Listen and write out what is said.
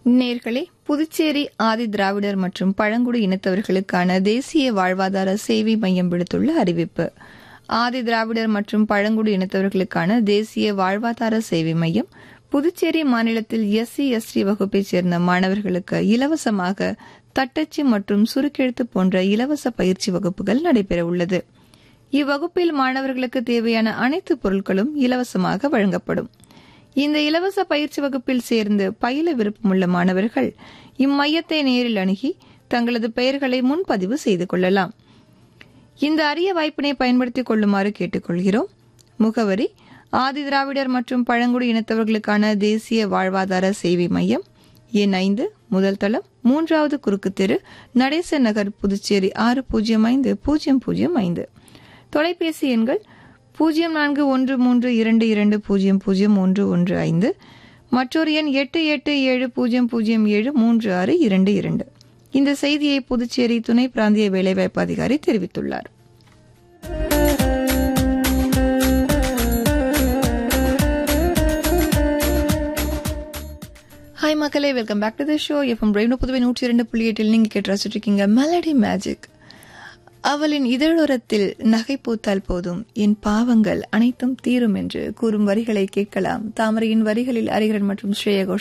நேர்களே புதுச்சேரி ஆதி திராவிடர் மற்றும் பழங்குடி இனத்தவர்களுக்கான தேசிய வாழ்வாதார சேவை மையம் விடுத்துள்ள அறிவிப்பு ஆதி திராவிடர் மற்றும் பழங்குடி இனத்தவர்களுக்கான தேசிய வாழ்வாதார சேவை மையம் புதுச்சேரி மாநிலத்தில் எஸ்சி எஸ்டி வகுப்பைச் சேர்ந்த மாணவர்களுக்கு இலவசமாக தட்டச்சு மற்றும் சுருக்கெழுத்து போன்ற இலவச பயிற்சி வகுப்புகள் நடைபெறவுள்ளது இவ்வகுப்பில் மாணவர்களுக்கு தேவையான அனைத்து பொருட்களும் இலவசமாக வழங்கப்படும் இந்த இலவச பயிற்சி வகுப்பில் சேர்ந்து பயில விருப்பமுள்ள மாணவர்கள் இம்மையத்தை நேரில் அணுகி தங்களது பெயர்களை முன்பதிவு செய்து கொள்ளலாம் இந்த அரிய வாய்ப்பினை பயன்படுத்திக் கொள்ளுமாறு கேட்டுக்கொள்கிறோம் முகவரி ஆதி திராவிடர் மற்றும் பழங்குடி இனத்தவர்களுக்கான தேசிய வாழ்வாதார சேவை மையம் எண் ஐந்து முதல் தளம் மூன்றாவது குறுக்கு தெரு நடேச நகர் புதுச்சேரி ஆறு பூஜ்ஜியம் ஐந்து பூஜ்ஜியம் பூஜ்ஜியம் ஐந்து தொலைபேசி எண்கள் பூஜ்ஜியம் நான்கு ஒன்று மூன்று இரண்டு இரண்டு பூஜ்ஜியம் பூஜ்ஜியம் ஒன்று ஒன்று ஐந்து மற்றொரு எண் எட்டு எட்டு ஏழு பூஜ்ஜியம் பூஜ்ஜியம் ஏழு மூன்று ஆறு இரண்டு இரண்டு இந்த செய்தியை புதுச்சேரி துணை பிராந்திய வேலைவாய்ப்பு அதிகாரி தெரிவித்துள்ளார் ஹாய் மக்களே welcome back to the show FM rainbow Puduvai நூற்றி இரண்டு புள்ளி எட்டில் நீங்க கேட்டு ரசிச்சிருக்கீங்க மெலடி மேஜிக் அவளின் இதழோரத்தில் நகை பூத்தால் போதும் என் பாவங்கள் அனைத்தும் தீரும் என்று கூறும் வரிகளை கேட்கலாம் தாமரையின் வரிகளில் ஹரிஹரன் மற்றும் ஸ்ரேயா